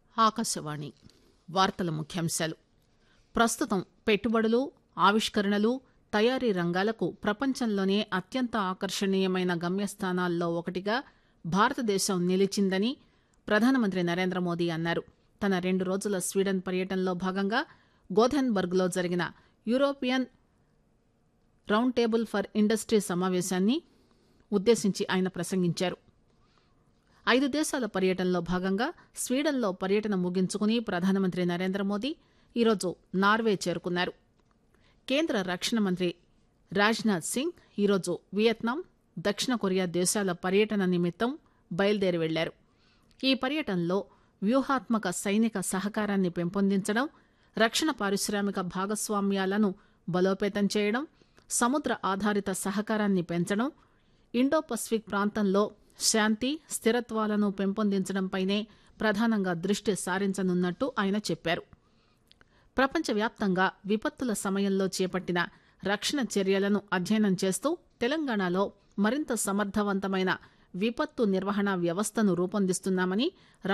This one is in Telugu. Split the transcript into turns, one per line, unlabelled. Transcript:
ఆకాశవాణి వార్తల ముఖ్యాంశాలు ప్రస్తుతం పెట్టుబడులు ఆవిష్కరణలు తయారీ రంగాలకు ప్రపంచంలోనే అత్యంత ఆకర్షణీయమైన గమ్యస్థానాల్లో ఒకటిగా భారతదేశం నిలిచిందని ప్రధానమంత్రి నరేంద్ర మోదీ అన్నారు తన రెండు రోజుల స్వీడన్ పర్యటనలో భాగంగా గోథెన్బర్గ్ లో జరిగిన European round table for industry సమావేశాన్ని ఉద్దేశించి ఆయన ప్రసంగించారు ఐదు దేశాల పర్యటనలో భాగంగా స్వీడన్లో పర్యటన ముగించుకుని ప్రధానమంత్రి నరేంద్ర మోదీ ఈరోజు నార్వే చేరుకున్నారు కేంద్ర రక్షణ మంత్రి రాజ్నాథ్ సింగ్ ఈరోజు వియత్నాం దక్షిణ కొరియా దేశాల పర్యటన నిమిత్తం బయలుదేరి వెళ్లారు ఈ పర్యటనలో వ్యూహాత్మక సైనిక సహకారాన్ని పెంపొందించడం రక్షణ పారిశ్రామిక భాగస్వామ్యాలను బలోపేతం చేయడం సముద్ర ఆధారిత సహకారాన్ని పెంచడం ఇండో పసిఫిక్ ప్రాంతంలో శాంతి స్థిరత్వాలను పెంపొందించడంపైనే ప్రధానంగా దృష్టి సారించనున్నట్టు ఆయన చెప్పారు ప్రపంచవ్యాప్తంగా విపత్తుల సమయంలో చేపట్టిన రక్షణ చర్యలను అధ్యయనం చేస్తూ తెలంగాణలో మరింత సమర్థవంతమైన విపత్తు నిర్వహణ వ్యవస్థను రూపొందిస్తున్నామని